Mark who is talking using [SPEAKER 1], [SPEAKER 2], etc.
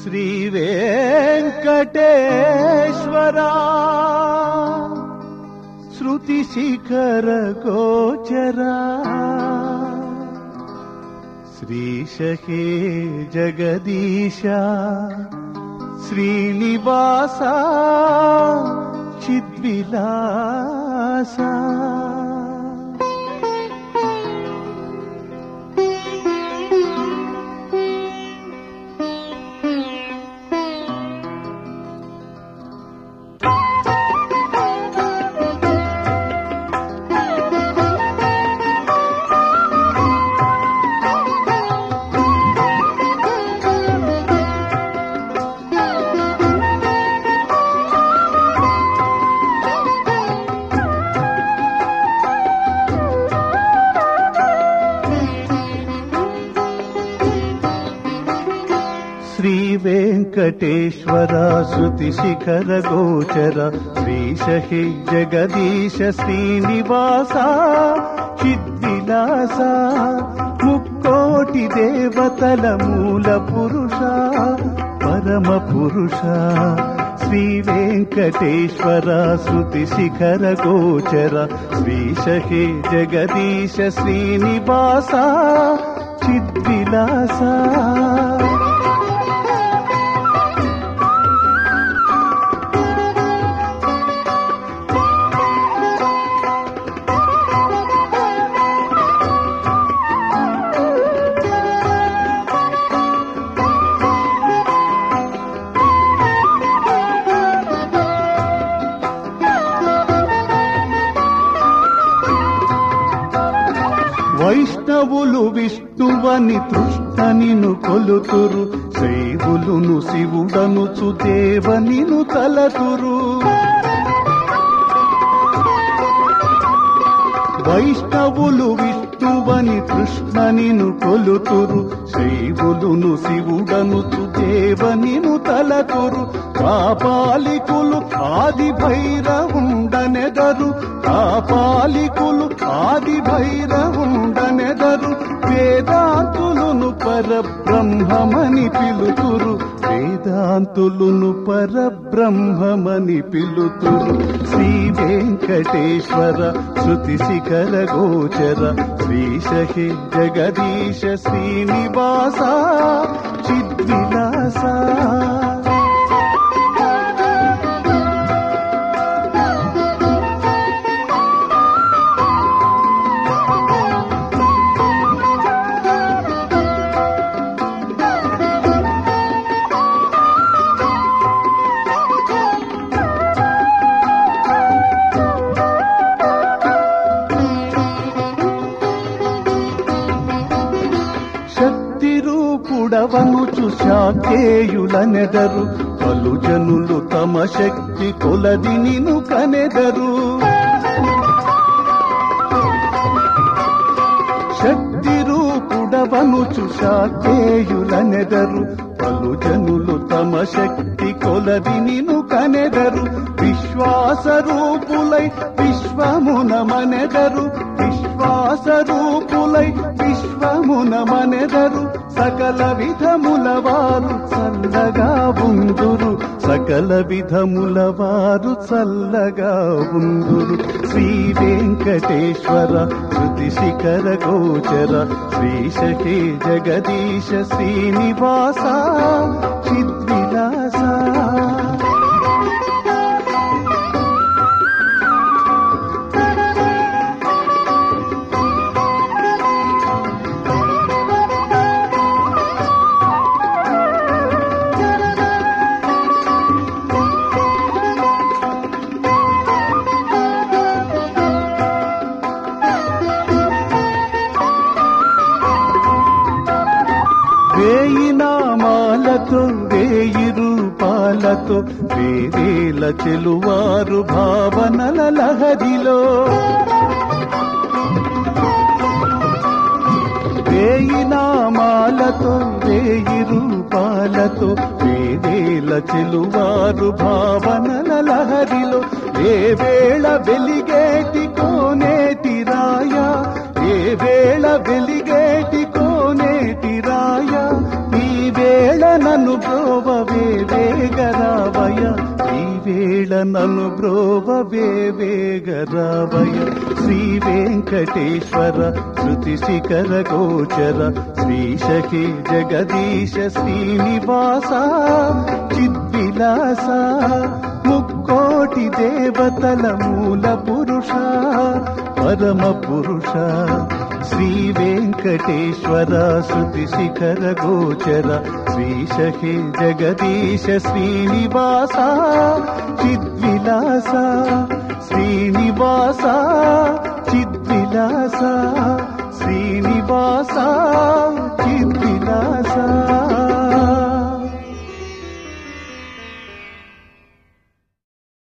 [SPEAKER 1] శ్రీ వెంకటేశ్వరా శృతి శిఖర గోచరా శ్రీశహే జగదీశ శ్రీనివాస చిద్విలాస శ్రీ వెంకటేశ్వర శృతి శిఖర గోచర శ్రీశహి జగదీశ శ్రీనివాస చిద్విలాస ముక్కోటి దేవతల మూల పురుష పరమ పురుష శ్రీ వెంకటేశ్వర శృతి శిఖర గోచర శ్రీశహి జగదీశ శ్రీనివాస చిద్విలాస వైష్ణవులు విష్ణువని తృష్ణనిను కొలుతురు శైవులును శివుడనుచు దేవనిను తలతురు వైష్ణవులు విష్ణువని కృష్ణనిను కొలుతురు శైవులును శివుడనుచు దేవనిను తలతురు కాపాలికులు ఆది భైరవుండనెదరు కాపాలికులు ఆది భైరవుండనెదరు వేదాంతులును పరబ్రహ్మమని పిలుతురు వేదాంతులును పరబ్రహ్మమని పిలుతురు శ్రీ వెంకటేశ్వర శృతి శిఖర గోచర శ్రీశహి జగదీశ శ్రీనివాస చిద్విలాస శక్తి రూపుడవనుచు శాకేయులనెదరు పలు జనులు తమ శక్తి కొలది నిను కనెదరు శక్తి రూపుడవనుచు శాకేయులనెదరు పలు జనులు తమ శక్తి కొలది నిను కనెదరు విశ్వాస రూపులై విశ్వమునమనెదరు విశ్వాస రూపులై విశ్వమునమనెదరు సకల విధముల వారు చల్లగా ఉందురు సకల విధముల వారు చల్లగా ఉందురు శ్రీ వెంకటేశ్వర శృతి శిఖర గోచర శ్రీశకే జగదీశ శ్రీనివాస చిద్విలాస వేయి నామాలతో వేయి రూపాలతో వేరేల చెలువారు భావనల లహరిలో వేయి నామాలతో వేయి రూపాలతో వేరేల చెలువారు భావనల లహరిలో ఏ వేళ వెలిగేటి కోనేటి రాయ ఏ వేళ వెలిగేటి కోనేటి రాయ ఈ వేళ నన్ను బ్రోవ నను బ్రోవవే వేగరావయ శ్రీ వెంకటేశ్వర శృతి శిఖర గోచర శ్రీశఖి జగదీశ శ్రీనివాస చిద్విలాస ముక్కోటి దేవతల మూల పురుష పరమ పురుష శ్రీ వెంకటేశ్వర శృతి శిఖర గోచర శ్రీశఖి జగదీశ శ్రీనివాస చిద్విలాస శ్రీనివాస చిద్విలాస